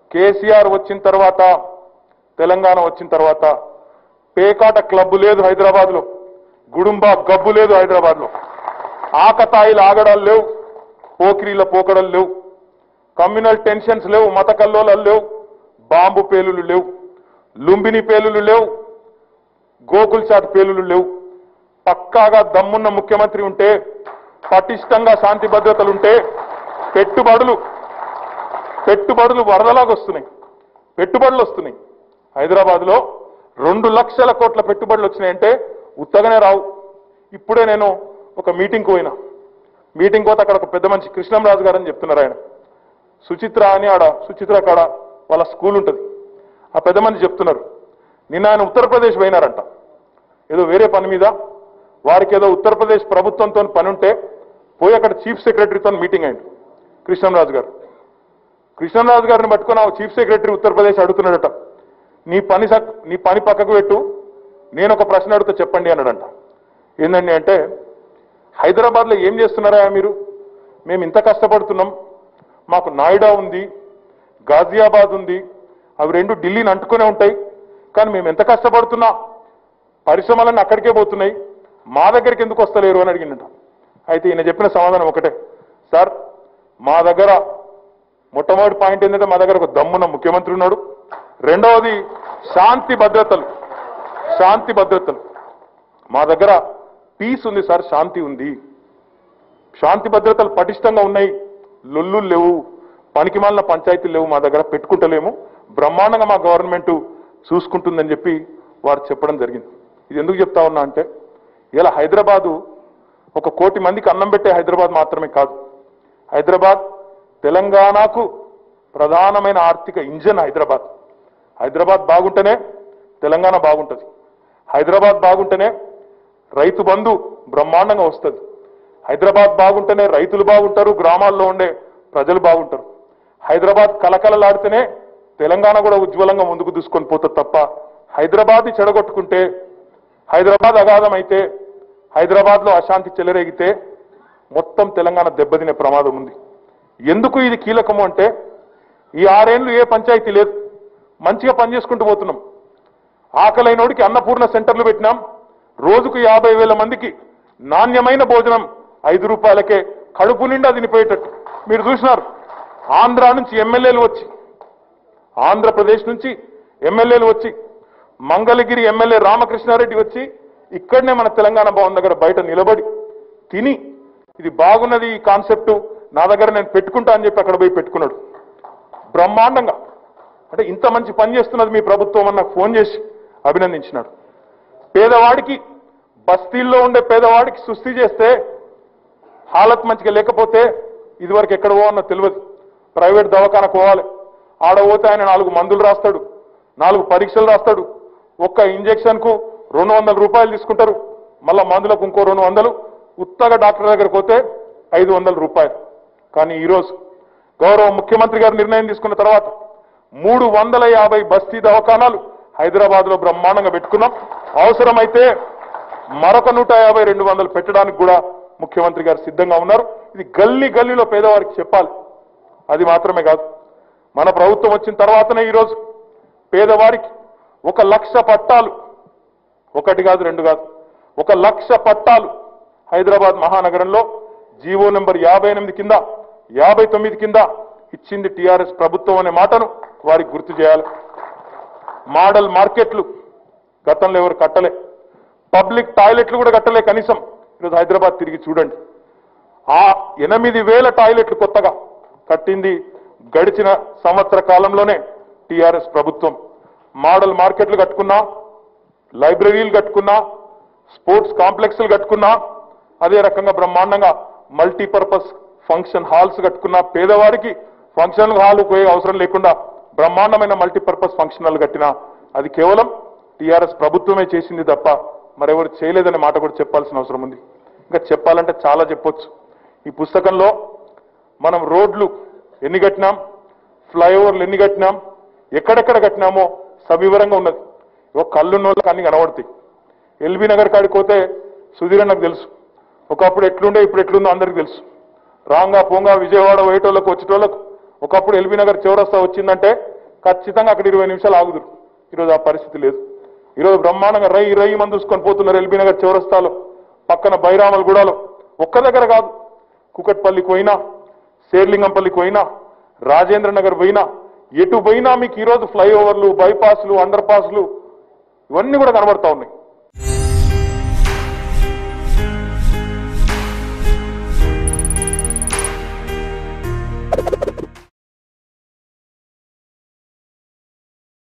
కేసీఆర్ వచ్చిన తర్వాత తెలంగాణ వచ్చిన తర్వాత పేకాట క్లబ్బు లేదు హైదరాబాద్ లో గుడుంబా గబ్బు లేదు హైదరాబాద్ లో ఆకతాయిలు ఆగడాలు లేవు పోకిరీల పోకడలు లేవు కమ్యూనల్ టెన్షన్స్ లేవు మత కల్లోలాలు లేవు బాంబు పేలులు లేవు లుంబిని పేలులు లేవు గోకుల్ చాట్ పేలులు లేవు పక్కాగా దమ్మున్న ముఖ్యమంత్రి ఉంటే పటిష్టంగా శాంతి భద్రతలుంటే పెట్టుబడులు పెట్టుబడులు వరదలాగా వస్తున్నాయి పెట్టుబడులు వస్తున్నాయి హైదరాబాద్ లో రెండు లక్షల కోట్ల పెట్టుబడులు వచ్చినాయంటే ఉత్తగానే రావు ఇప్పుడే నేను ఒక మీటింగ్కి పోయినా మీటింగ్ పోతే అక్కడ ఒక పెద్ద మనిషి కృష్ణంరాజు గారు అని చెప్తున్నారు ఆయన సుచిత్ర అని ఆడ సుచిత్ర కాడ వాళ్ళ స్కూల్ ఉంటుంది ఆ పెద్ద మనిషి చెప్తున్నారు నిన్న ఆయన ఉత్తరప్రదేశ్ పోయినారంట ఏదో వేరే పని మీద వారికి ఏదో ఉత్తరప్రదేశ్ ప్రభుత్వంతో పని ఉంటే పోయి అక్కడ చీఫ్ సెక్రటరీతో మీటింగ్ అయింది కృష్ణంరాజు గారు కృష్ణరాజు గారిని పట్టుకుని ఆ చీఫ్ సెక్రటరీ ఉత్తరప్రదేశ్ అడుగుతున్నాడట నీ పని సక్- నీ పని పక్కకు పెట్టు నేను ఒక ప్రశ్న అడుగుతా చెప్పండి అన్నాడంట ఏందండి అంటే హైదరాబాద్లో ఏం చేస్తున్నారా మీరు మేము ఇంత కష్టపడుతున్నాం మాకు నాయిడా ఉంది గాజియాబాద్ ఉంది అవి రెండు ఢిల్లీని అంటుకునే ఉంటాయి కానీ మేము ఎంత కష్టపడుతున్నా పరిశ్రమలన్నీ అక్కడికే పోతున్నాయి మా దగ్గరికి ఎందుకు వస్తలేరు అని అడిగిండట అయితే ఈయన చెప్పిన సమాధానం ఒకటే సార్ మా దగ్గర మొట్టమొదటి పాయింట్ ఏంటంటే మా దగ్గర ఒక దమ్మున్న ముఖ్యమంత్రి ఉన్నాడు రెండవది శాంతి భద్రతలు శాంతి భద్రతలు మా దగ్గర పీస్ ఉంది సార్ శాంతి ఉంది శాంతి భద్రతలు పటిష్టంగా ఉన్నాయి లొల్లులు లేవు పనికిమాలిన పంచాయతీలు లేవు మా దగ్గర పెట్టుకుంటలేము బ్రహ్మాండంగా మా గవర్నమెంట్ చూసుకుంటుందని చెప్పి వారు చెప్పడం జరిగింది ఇది ఎందుకు చెప్తా ఉన్నా అంటే ఇలా హైదరాబాదు ఒక కోటి మందికి అన్నం పెట్టే హైదరాబాద్ మాత్రమే కాదు హైదరాబాద్ తెలంగాణకు ప్రధానమైన ఆర్థిక ఇంజన్ హైదరాబాద్ హైదరాబాద్ బాగుంటేనే తెలంగాణ బాగుంటుంది హైదరాబాద్ బాగుంటేనే రైతు బంధు బ్రహ్మాండంగా వస్తుంది హైదరాబాద్ బాగుంటేనే రైతులు బాగుంటారు గ్రామాల్లో ఉండే ప్రజలు బాగుంటారు హైదరాబాద్ కలకలలాడితేనే తెలంగాణ కూడా ఉజ్వలంగా ముందుకు దూసుకొని పోతుంది తప్ప హైదరాబాద్ చెడగొట్టుకుంటే హైదరాబాద్ అగాధం అయితే హైదరాబాద్ లో అశాంతి చెలరేగితే మొత్తం తెలంగాణ దెబ్బతినే ప్రమాదం ఉంది ఎందుకు ఇది కీలకము అంటే ఈ ఆరేళ్లు ఏ పంచాయతీ లేదు మంచిగా పనిచేసుకుంటూ పోతున్నాం ఆకలైనోడికి అన్నపూర్ణ సెంటర్లు పెట్టినాం రోజుకు యాభై వేల మందికి నాణ్యమైన భోజనం ఐదు రూపాయలకే కడుపు నిండా తినిపోయేటట్టు మీరు చూసినారు ఆంధ్ర నుంచి ఎమ్మెల్యేలు వచ్చి ఆంధ్రప్రదేశ్ నుంచి ఎమ్మెల్యేలు వచ్చి మంగళగిరి ఎమ్మెల్యే రామకృష్ణారెడ్డి వచ్చి ఇక్కడనే మన తెలంగాణ భవన్ దగ్గర బయట నిలబడి తిని ఇది బాగున్నది ఈ కాన్సెప్ట్ నా దగ్గర నేను పెట్టుకుంటా అని చెప్పి అక్కడ పోయి పెట్టుకున్నాడు బ్రహ్మాండంగా అంటే ఇంత మంచి పని చేస్తున్నది మీ ప్రభుత్వం అని నాకు ఫోన్ చేసి అభినందించినాడు పేదవాడికి బస్తీల్లో ఉండే పేదవాడికి సుస్థి చేస్తే హాలత్ మంచిగా లేకపోతే ఇదివరకు ఎక్కడ పోవన్నో తెలియదు ప్రైవేట్ దవాఖానకు పోవాలి ఆడ పోతే ఆయన నాలుగు మందులు రాస్తాడు నాలుగు పరీక్షలు రాస్తాడు ఒక్క ఇంజెక్షన్ కు రెండు వందల రూపాయలు తీసుకుంటారు మళ్ళా మందులకు ఇంకో రెండు వందలు ఉత్తగా డాక్టర్ దగ్గరకు పోతే ఐదు వందల రూపాయలు కానీ ఈరోజు గౌరవ ముఖ్యమంత్రి గారు నిర్ణయం తీసుకున్న తర్వాత మూడు వందల యాభై బస్తీ దవాఖానాలు హైదరాబాద్ లో బ్రహ్మాండంగా పెట్టుకున్నాం అవసరమైతే మరొక నూట యాభై రెండు వందలు పెట్టడానికి కూడా ముఖ్యమంత్రి గారు సిద్ధంగా ఉన్నారు ఇది గల్లీ గల్లీలో పేదవారికి చెప్పాలి అది మాత్రమే కాదు మన ప్రభుత్వం వచ్చిన తర్వాతనే ఈరోజు పేదవారికి ఒక లక్ష పట్టాలు ఒకటి కాదు రెండు కాదు ఒక లక్ష పట్టాలు హైదరాబాద్ మహానగరంలో జీవో నెంబర్ యాభై ఎనిమిది కింద యాభై తొమ్మిది కింద ఇచ్చింది టీఆర్ఎస్ ప్రభుత్వం అనే మాటను వారికి గుర్తు చేయాలి మోడల్ మార్కెట్లు గతంలో ఎవరు కట్టలే పబ్లిక్ టాయిలెట్లు కూడా కట్టలే కనీసం ఈరోజు హైదరాబాద్ తిరిగి చూడండి ఆ ఎనిమిది వేల టాయిలెట్లు కొత్తగా కట్టింది గడిచిన సంవత్సర కాలంలోనే టీఆర్ఎస్ ప్రభుత్వం మోడల్ మార్కెట్లు కట్టుకున్నా లైబ్రరీలు కట్టుకున్నా స్పోర్ట్స్ కాంప్లెక్స్లు కట్టుకున్నా అదే రకంగా బ్రహ్మాండంగా మల్టీపర్పస్ ఫంక్షన్ హాల్స్ కట్టుకున్నా పేదవాడికి ఫంక్షన్ హాల్ పోయే అవసరం లేకుండా బ్రహ్మాండమైన మల్టీపర్పస్ ఫంక్షన్ హాల్ కట్టినా అది కేవలం టీఆర్ఎస్ ప్రభుత్వమే చేసింది తప్ప మరెవరు చేయలేదనే మాట కూడా చెప్పాల్సిన అవసరం ఉంది ఇంకా చెప్పాలంటే చాలా చెప్పొచ్చు ఈ పుస్తకంలో మనం రోడ్లు ఎన్ని కట్టినాం ఫ్లైఓవర్లు ఎన్ని కట్టినాం ఎక్కడెక్కడ కట్టినామో సవివరంగా ఉన్నది ఒక కళ్ళున్న వాళ్ళకి అన్ని కనబడతాయి ఎల్బీ నగర్ కాడికి పోతే సుధీర్ నాకు తెలుసు ఒకప్పుడు ఎట్లుండే ఇప్పుడు ఎట్లుందో అందరికి తెలుసు రాంగా పోంగా విజయవాడ పోయేటోళ్ళకు వచ్చేటోళ్ళకు ఒకప్పుడు ఎల్బీ నగర్ చివరస్తా వచ్చిందంటే ఖచ్చితంగా అక్కడ ఇరవై నిమిషాలు ఆగుదురు ఈరోజు ఆ పరిస్థితి లేదు ఈరోజు బ్రహ్మాండంగా రై రై మంది చూసుకొని పోతున్నారు ఎల్బీ నగర్ చౌరస్తాలో పక్కన బైరామల్ గూడలో ఒక్క దగ్గర కాదు కుకట్పల్లికి పోయినా శేర్లింగంపల్లికి పోయినా రాజేంద్ర నగర్ పోయినా ఎటు పోయినా మీకు ఈరోజు ఫ్లైఓవర్లు బైపాస్లు అండర్ పాస్లు ఇవన్నీ కూడా కనబడతా ఉన్నాయి